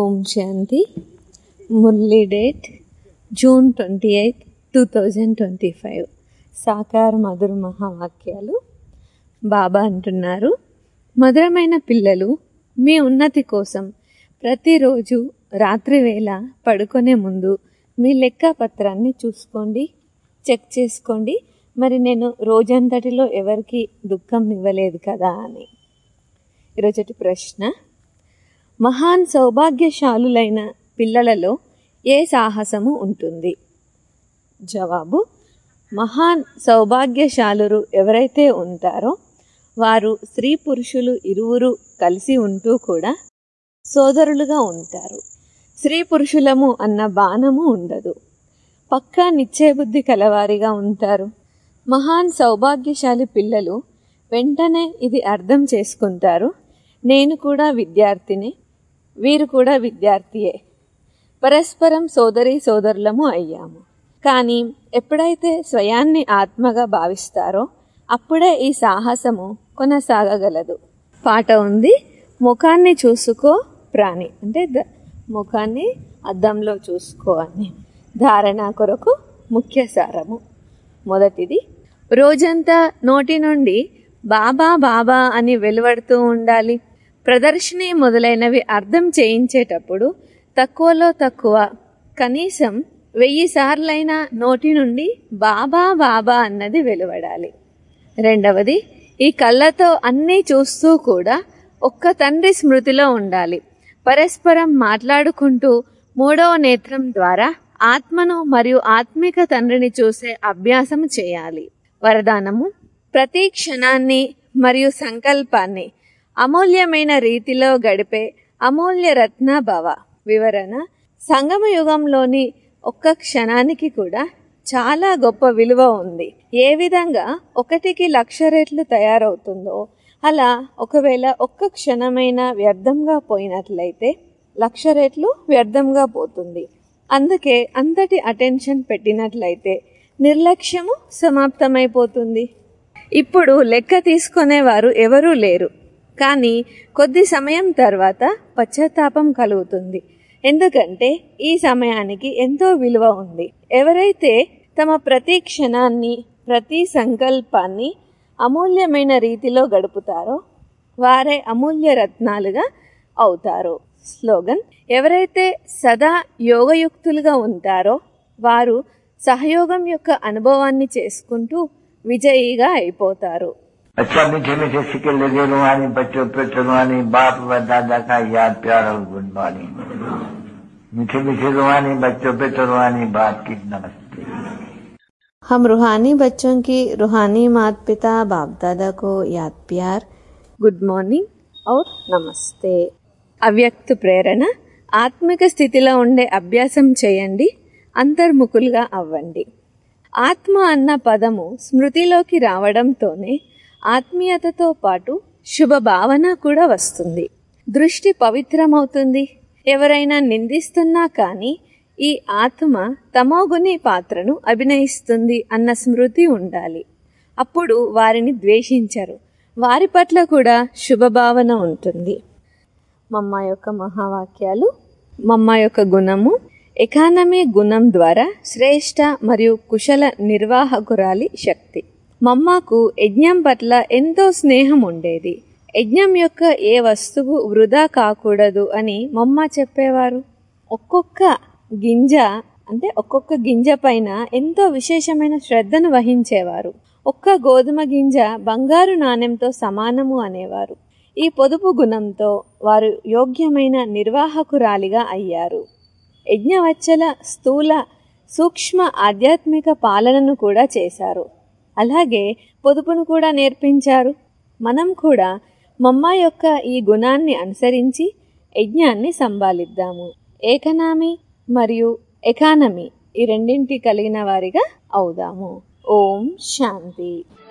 ఓం శాంతి Murali date June twenty eighth two thousand twenty five సాకార మధుర మహావాక్యాలు బాబా అంటున్నారు మధురమైన పిల్లలు మీ ఉన్నతి కోసం ప్రతిరోజు రాత్రివేళ పడుకునే ముందు మీ లెక్క పత్రాన్ని చూసుకోండి చెక్ చేసుకోండి మరి నేను రోజంతటిలో ఎవరికి దుఃఖం ఇవ్వలేదు కదా అని ఈరోజటి ప్రశ్న మహాన్ సౌభాగ్యశాలులైన పిల్లలలో ఏ సాహసము ఉంటుంది జవాబు మహాన్ సౌభాగ్యశాలురు ఎవరైతే ఉంటారో వారు స్త్రీ పురుషులు ఇరువురు కలిసి ఉంటూ కూడా సోదరులుగా ఉంటారు స్త్రీ పురుషులము అన్న బాణము ఉండదు పక్కా నిశ్చయబుద్ధి కలవారిగా ఉంటారు మహాన్ సౌభాగ్యశాలి పిల్లలు వెంటనే ఇది అర్థం చేసుకుంటారు నేను కూడా విద్యార్థిని వీరు కూడా విద్యార్థియే పరస్పరం సోదరి సోదరులము అయ్యాము కానీ ఎప్పుడైతే స్వయాన్ని ఆత్మగా భావిస్తారో అప్పుడే ఈ సాహసము కొనసాగగలదు పాట ఉంది ముఖాన్ని చూసుకో ప్రాణి అంటే ద ముఖాన్ని అద్దంలో చూసుకో అని ధారణ కొరకు ముఖ్య సారము మొదటిది రోజంతా నోటి నుండి బాబా బాబా అని వెలువడుతూ ఉండాలి ప్రదర్శన మొదలైనవి అర్థం చేయించేటప్పుడు తక్కువలో తక్కువ కనీసం వెయ్యి సార్లైనా నోటి నుండి బాబా బాబా అన్నది వెలువడాలి రెండవది ఈ కళ్ళతో అన్నీ చూస్తూ కూడా ఒక్క తండ్రి స్మృతిలో ఉండాలి పరస్పరం మాట్లాడుకుంటూ మూడవ నేత్రం ద్వారా ఆత్మను మరియు ఆత్మిక తండ్రిని చూసే అభ్యాసం చేయాలి వరదానము ప్రతి క్షణాన్ని మరియు సంకల్పాన్ని అమూల్యమైన రీతిలో గడిపే అమూల్య రత్న భవ వివరణ సంగమ యుగంలోని ఒక్క క్షణానికి కూడా చాలా గొప్ప విలువ ఉంది ఏ విధంగా ఒకటికి లక్ష రెట్లు తయారవుతుందో అలా ఒకవేళ ఒక్క క్షణమైనా వ్యర్థంగా పోయినట్లయితే లక్ష రెట్లు వ్యర్థంగా పోతుంది అందుకే అంతటి అటెన్షన్ పెట్టినట్లయితే నిర్లక్ష్యము సమాప్తమైపోతుంది ఇప్పుడు లెక్క తీసుకునేవారు ఎవరూ లేరు కానీ కొద్ది సమయం తర్వాత పశ్చాత్తాపం కలుగుతుంది ఎందుకంటే ఈ సమయానికి ఎంతో విలువ ఉంది ఎవరైతే తమ ప్రతి క్షణాన్ని ప్రతి సంకల్పాన్ని అమూల్యమైన రీతిలో గడుపుతారో వారే అమూల్య రత్నాలుగా అవుతారు స్లోగన్ ఎవరైతే సదా యోగయుక్తులుగా ఉంటారో వారు సహయోగం యొక్క అనుభవాన్ని చేసుకుంటూ విజయిగా అయిపోతారు अच्छा मीठे मीठे सिक्के लगे रुहानी बच्चों पे रुहानी बाप व दादा का याद प्यार और गुड मॉर्निंग मीठे मीठे रुहानी बच्चों पे रुहानी बाप की नमस्ते हम रूहानी बच्चों की रूहानी माता पिता बाप दादा को याद प्यार గుడ్ మార్నింగ్ ఔర్ నమస్తే అవ్యక్త ప్రేరణ ఆత్మిక స్థితిలో ఉండే అభ్యాసం చేయండి అంతర్ముఖులుగా అవ్వండి ఆత్మ అన్న పదము స్మృతిలోకి రావడంతోనే ఆత్మీయతతో పాటు శుభ భావన కూడా వస్తుంది దృష్టి పవిత్రమవుతుంది ఎవరైనా నిందిస్తున్నా కానీ ఈ ఆత్మ తమోగుని పాత్రను అభినయిస్తుంది అన్న స్మృతి ఉండాలి అప్పుడు వారిని ద్వేషించరు వారి పట్ల కూడా శుభభావన ఉంటుంది మమ్మ యొక్క మహావాక్యాలు మమ్మ యొక్క గుణము ఎకానమీ గుణం ద్వారా శ్రేష్ట మరియు కుశల నిర్వాహకురాలి శక్తి మమ్మకు యజ్ఞం పట్ల ఎంతో స్నేహం ఉండేది యజ్ఞం యొక్క ఏ వస్తువు వృధా కాకూడదు అని మమ్మ చెప్పేవారు ఒక్కొక్క గింజ అంటే ఒక్కొక్క గింజ పైన ఎంతో విశేషమైన శ్రద్ధను వహించేవారు ఒక్క గోధుమ గింజ బంగారు నాణ్యంతో సమానము అనేవారు ఈ పొదుపు గుణంతో వారు యోగ్యమైన నిర్వాహకురాలిగా అయ్యారు యజ్ఞవచ్చల స్థూల సూక్ష్మ ఆధ్యాత్మిక పాలనను కూడా చేశారు అలాగే పొదుపును కూడా నేర్పించారు మనం కూడా మమ్మ యొక్క ఈ గుణాన్ని అనుసరించి యజ్ఞాన్ని సంభాలిద్దాము ఏకనామి మరియు ఎకానమీ ఈ రెండింటి కలిగిన వారిగా అవుదాము ఓం శాంతి